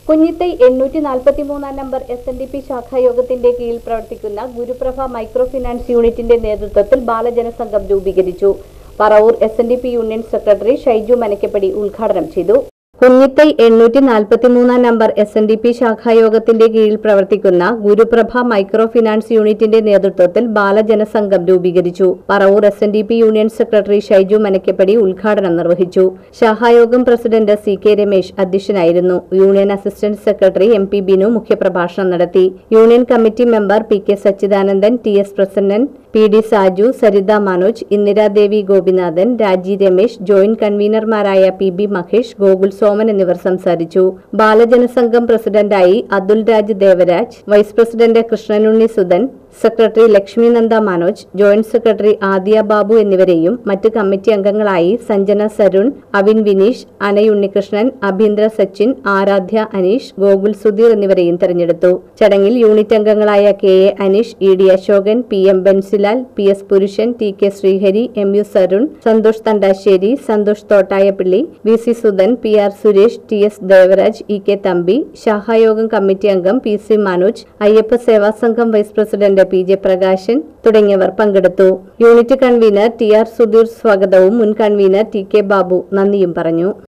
കുഞ്ഞിത്തൈ എണ്ണൂറ്റി നാൽപ്പത്തി മൂന്നാം number S N D P ശാഖായോഗത്തിന്റെ കീഴിൽ പ്രവർത്തിക്കുന്ന ഗുരുപ്രഭ മൈക്രോ ഫിനാൻസ് യൂണിറ്റിന്റെ നേതൃത്വത്തിൽ ബാലജനസംഘം രൂപീകരിച്ചു Paravur S N D P union secretary Shaiju Manakkappady ഉദ്ഘാടനം ചെയ്തു കുഞ്ഞിത്തൈ എണ്ണൂറ്റി നാൽപ്പത്തി മൂന്നാം number S N D P ശാഖായോഗത്തിന്റെ കീഴിൽ പ്രവർത്തിക്കുന്ന ഗുരുപ്രഭ മൈക്രോ ഫിനാൻസ് യൂണിറ്റിന്റെ നേതൃത്വത്തിൽ ബാലജനസംഘം രൂപീകരിച്ചു Paravur S N D P union secretary Shaiju Manakkappady ഉദ്ഘാടനം നിർവഹിച്ചു ശാഖായോഗം പ്രസിഡന്റ് സി കെ രമേശ് അധ്യക്ഷനായിരുന്നു union assistant secretary M P Binu മുഖ്യപ്രഭാഷണം നടത്തി union committee member P K Sachidanandan T S Prasannan P D Saju Saritha Manoj Indiradevi Gopinathan Raji Ramesh joint കൺവീനർമാരായ പി ബി മഹേഷ് ഗോകുൽ സോമൻ എന്നിവർ സംസാരിച്ചു ബാലജനസംഘം പ്രസിഡന്റായി Athul Raj Devaraj vice president Krishnanunni Sudhan secretary Lakshminanda Manoj joint secretary Aadiya Babu എന്നിവരെയും മറ്റ് കമ്മിറ്റി അംഗങ്ങളായി സഞ്ജന സരുൺ അവിൻ വിനീഷ് അനയുണ്ണികൃഷ്ണൻ അഭീന്ദ്ര സച്ചിൻ ആരാധ്യ അനീഷ് ഗോകുൽ സുധീർ എന്നിവരെയും തെരഞ്ഞെടുത്തു ചടങ്ങിൽ യൂണിറ്റ് അംഗങ്ങളായ K A Aneesh E D Ashokan P M Bensilal P S Purushan T K Sreehari M U Sarun Santhosh Thandassery Santhosh Thottayappilly V C Sudhan P R Suresh T S Devaraj E K Thampi ശാഖായോഗം കമ്മിറ്റി അംഗം P C Manoj Ayyappa Seva Sangham vice president P J Prakashan തുടങ്ങിയവർ പങ്കെടുത്തു unit convener T R Sudheer സ്വാഗതവും മുൻ convener T K Babu നന്ദിയും പറഞ്ഞു